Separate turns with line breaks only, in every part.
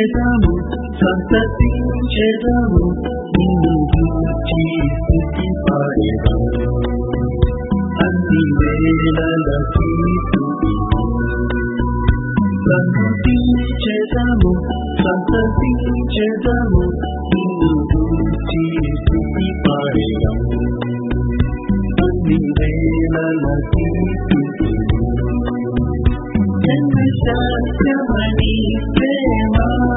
సంతసించేదాము సంతసించేదాము నిన్ను గూర్చి స్తుతి పాడేదాము అన్ని వేళలకి స్తుతి సంతసించేదాము సంతసించేదాము నిన్ను గూర్చి స్తుతి పాడేదాము అన్ని వేళలకి స్తుతి జన్మ సత్యమణి ప్రేమ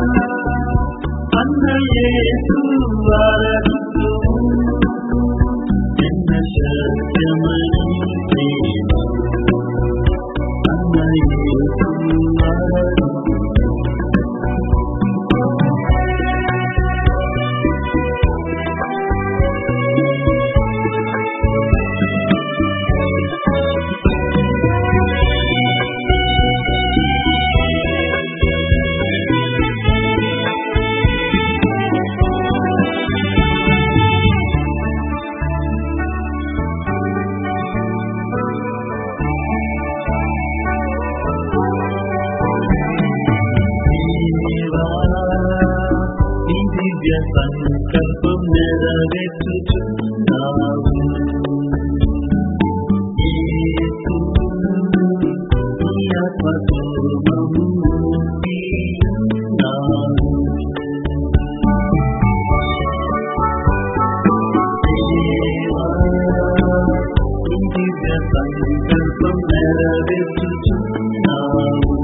అన్నయేసు వరదు జన్మ సత్యమణి ప్రేమ అన్నయేసు వరదు దేవా, నీ దివ్య సంకల్పం నెరవేర్చుచున్నావు యేసు, నీ ఆత్మతో మమ్ము నింపియున్నావు. దేవా, నీ దివ్య సంకల్పం నెరవేర్చుచున్నావు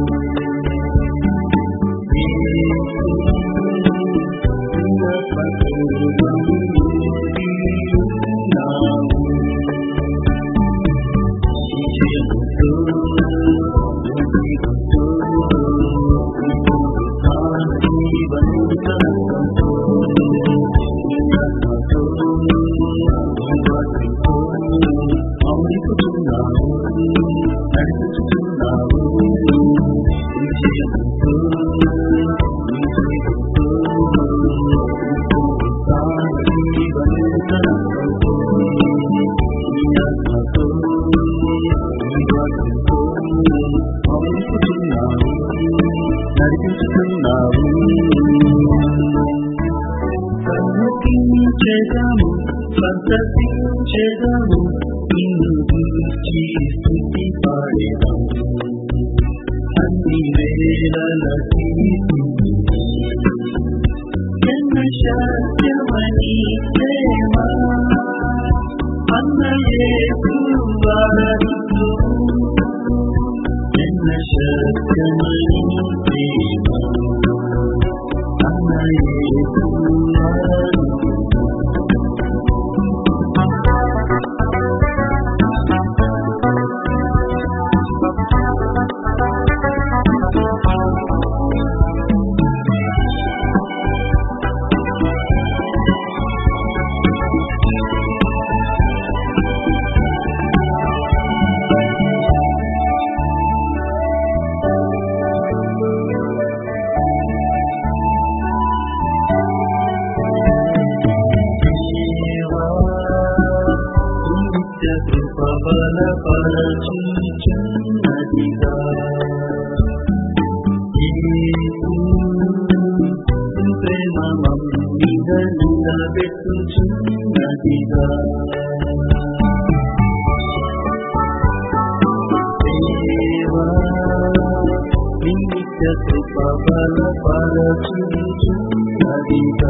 సంతసించేదాము సంతసించేదాము నిన్ను గూర్చి స్తుతి పాడేదాము అన్ని వేళలకి జన్మ సత్యమని ప్రేమ అన్నయేసు వరదు జన్మ సత్యమని ప్రేమ అన్నయేసు వరదు దేవా, నిత్య కృప బలపరచుచున్నదిగా. యేసు, ప్రేమ మమ్మిద నిలబెట్టుచున్నదిగా. దేవా, నీ నిత్య కృప బలపరచుచున్నదిగా.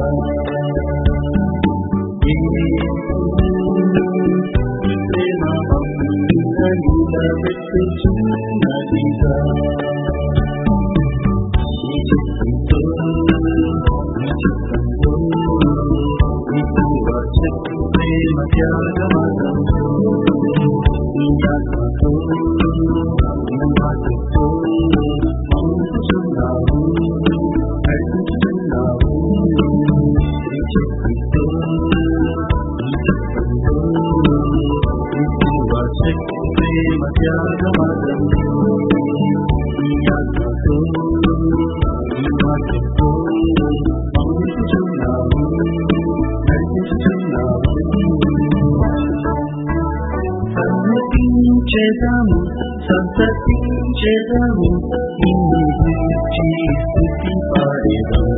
సంతసించేదాము సంతసించేదాము నిన్ను గురించి స్తుతి పాడేదాము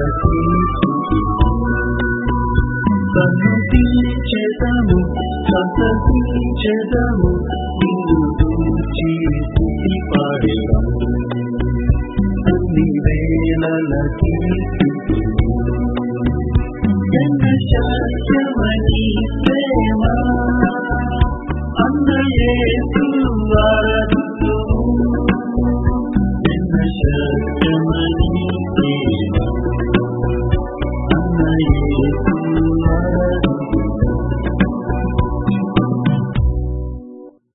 సంతించెదము సంతసించెదము నిన్ను చూచి స్తుతి పాడెదము అన్ని వేళల కీర్తి